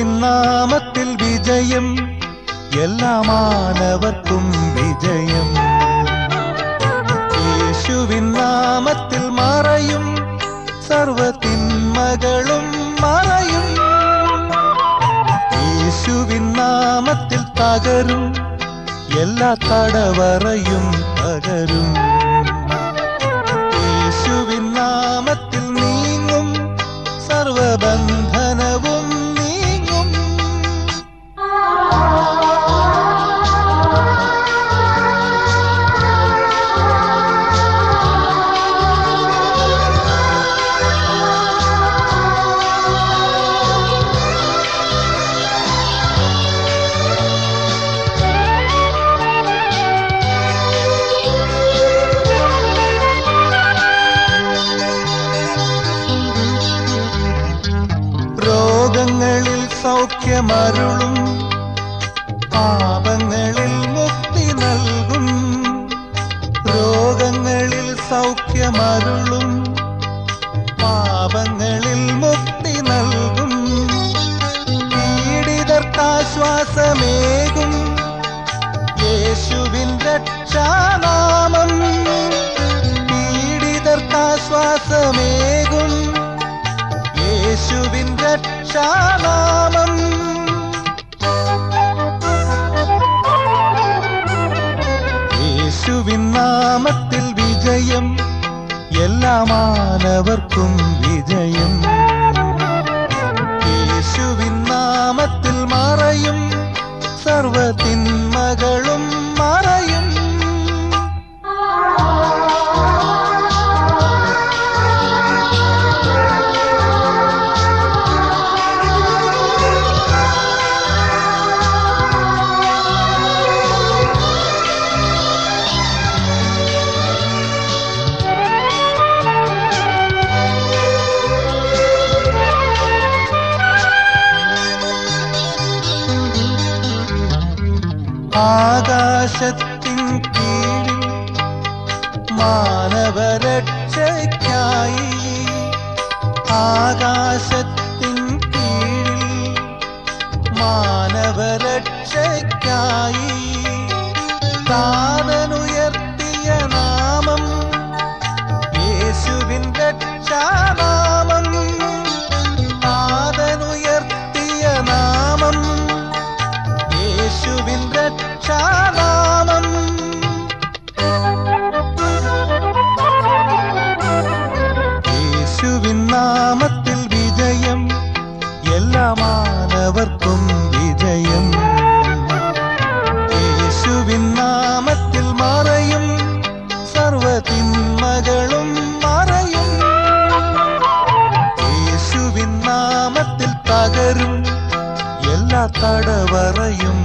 നാമത്തിൽ വിജയം എല്ലാ മാനവർക്കും വിജയം യേശുവിൻ നാമത്തിൽ മറയും സർവതിന്മകളും മറയും യേശുവിൻ നാമത്തിൽ തകരും എല്ലാ തടവറയും തകരും യേശുവിൻ നാമത്തിൽ നീങ്ങും സർവബന്ധനവും നീങ്ങും രോഗങ്ങളിൽ സൗഖ്യമരുളും പാപങ്ങളിൽ മുക്തി നൽകും രോഗങ്ങളിൽ സൗഖ്യമരുളും പാപങ്ങളിൽ മുക്തി നൽകും പീഡിതർക്കാശ്വാസമേകും യേശുവിൻ രക്ഷാനാമം പീഡിതർക്കാശ്വാസമേകും യേശുവിൻ രക്ഷാനാമം യേശുവിൻ നാമത്തിൽ വിജയം എല്ലാ മാനവർക്കും വിജയം യേശുവിൻ നാമത്തിൽ മറയും സർവതിന്മകളും മറയും ആകാശത്തിൻ കീഴിൽ മാനവരക്ഷയ്ക്കായി ആകാശത്തിൻ കീഴിൽ മാനവരക്ഷയ്ക്കായി താതനുയർത്തിയ നാമം യേശുവിൻ രക്ഷാനാമം താതനുയർത്തിയ നാമം യേശുവിൻ രക്ഷാനാമം യേശുവിൻ നാമത്തിൽ വിജയം എല്ലാ മാനവർക്കും വിജയം യേശുവിൻ നാമത്തിൽ മറയും സർവതിന്മകളും മറയും യേശുവിൻ നാമത്തിൽ തകരും എല്ലാ തടവറയും